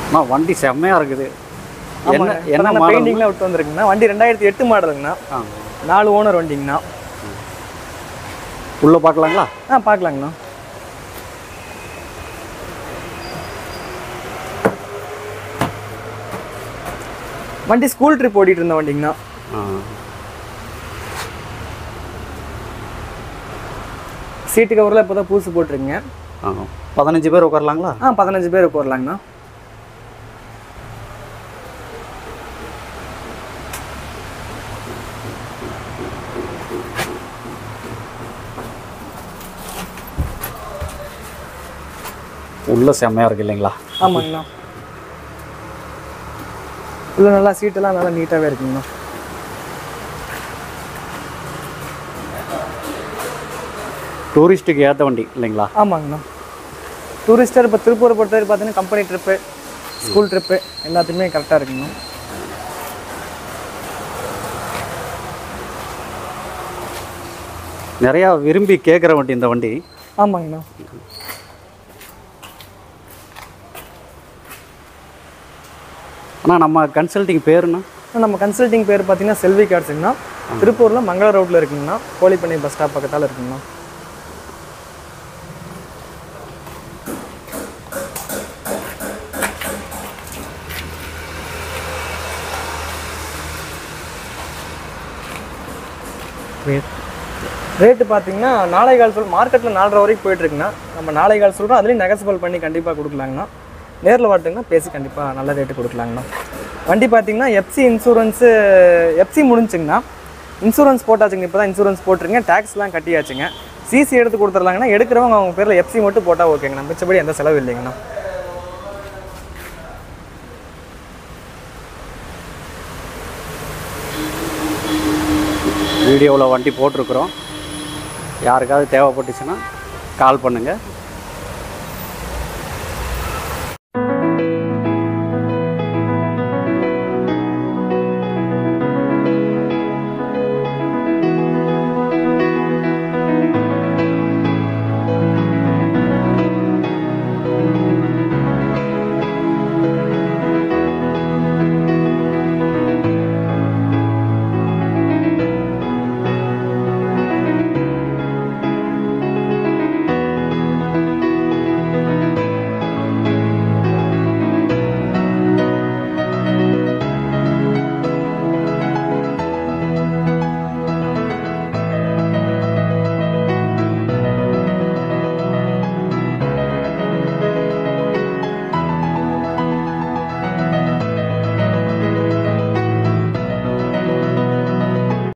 அண்ணா வண்டி செம்மையாக இருக்குது என்ன என்ன மாடல் பெயிண்டிங்லாம் விட்டு வந்திருக்குங்கண்ணா வண்டி ரெண்டாயிரத்தி எட்டு மாடலுங்கண்ணா ஆ நாலு ஓனர் வண்டிங்கண்ணா உள்ளே பார்க்கலாங்களா ஆ பார்க்கலாங்கண்ணா வண்டி ஸ்கூல் ட்ரிப் ஓடிட்டு இருந்த வண்டிங்கண்ணா ஆ சீட்டு கவரில் இப்போ தான் புதுசு போட்டிருக்கீங்க ஆ பதினஞ்சு பேர் உட்காரலாங்களா ஆ பதினஞ்சு பேர் உட்காரலாங்கண்ணா உள்ளே செம்மையாக இருக்கு இல்லைங்களா ஆமாங்கண்ணா உள்ள நல்லா சீட்டெல்லாம் நல்லா நீட்டாகவே இருக்குங்கண்ணா டூரிஸ்ட்டுக்கு ஏற்ற வண்டி இல்லைங்களா ஆமாங்கண்ணா டூரிஸ்டர் இப்போ திருப்பூரை பொறுத்தவரை பார்த்தீங்கன்னா கம்பெனி ட்ரிப்பு ஸ்கூல் ட்ரிப்பு எல்லாத்துக்குமே கரெக்டாக இருக்குங்கண்ணா நிறையா விரும்பி கேட்குற வண்டி இந்த வண்டி ஆமாங்கண்ணா ஆனால் நம்ம கன்சல்டிங் பேருண்ணா நம்ம கன்சல்டிங் பேர் பார்த்தீங்கன்னா செல்வி கார்ட்ஸுங்கண்ணா திருப்பூரில் மங்கள ரோட்டில் இருக்குங்கண்ணா கோழிப்பண்ணை பஸ் ஸ்டாப் பக்கத்தால் இருக்குங்கண்ணா ரேட்டு பார்த்தீங்கன்னா நாளை கால் சொல் மார்க்கெட்டில் நாலரை வரைக்கும் போயிட்டுருக்குண்ணா நம்ம நாளை கால் சொல்கிறோம் அதுலேயும் நெகசிபல் பண்ணி கண்டிப்பாக கொடுக்கலாங்கண்ணா நேரில் வாட்டுங்கன்னா பேசி கண்டிப்பாக நல்ல ரேட்டு கொடுக்கலாங்கண்ணா வண்டி பார்த்தீங்கன்னா எஃப்சி இன்சூரன்ஸு எஃப்சி முடிஞ்சுங்கண்ணா இன்சூரன்ஸ் போட்டாச்சுங்க இப்போ தான் இன்சூரன்ஸ் போட்டுருங்க டேக்ஸ்லாம் கட்டியாச்சுங்க சிசி எடுத்து கொடுத்துர்லாங்கண்ணா எடுக்கிறவங்க அவங்க பேரில் எஃப்சி மட்டும் போட்டால் ஓகேங்கண்ணா மிச்சபடி எந்த செலவு இல்லைங்கண்ணா வீடியோவில் வண்டி போட்டிருக்குறோம் யாருக்காவது தேவைப்பட்டுச்சுன்னா கால் பண்ணுங்கள்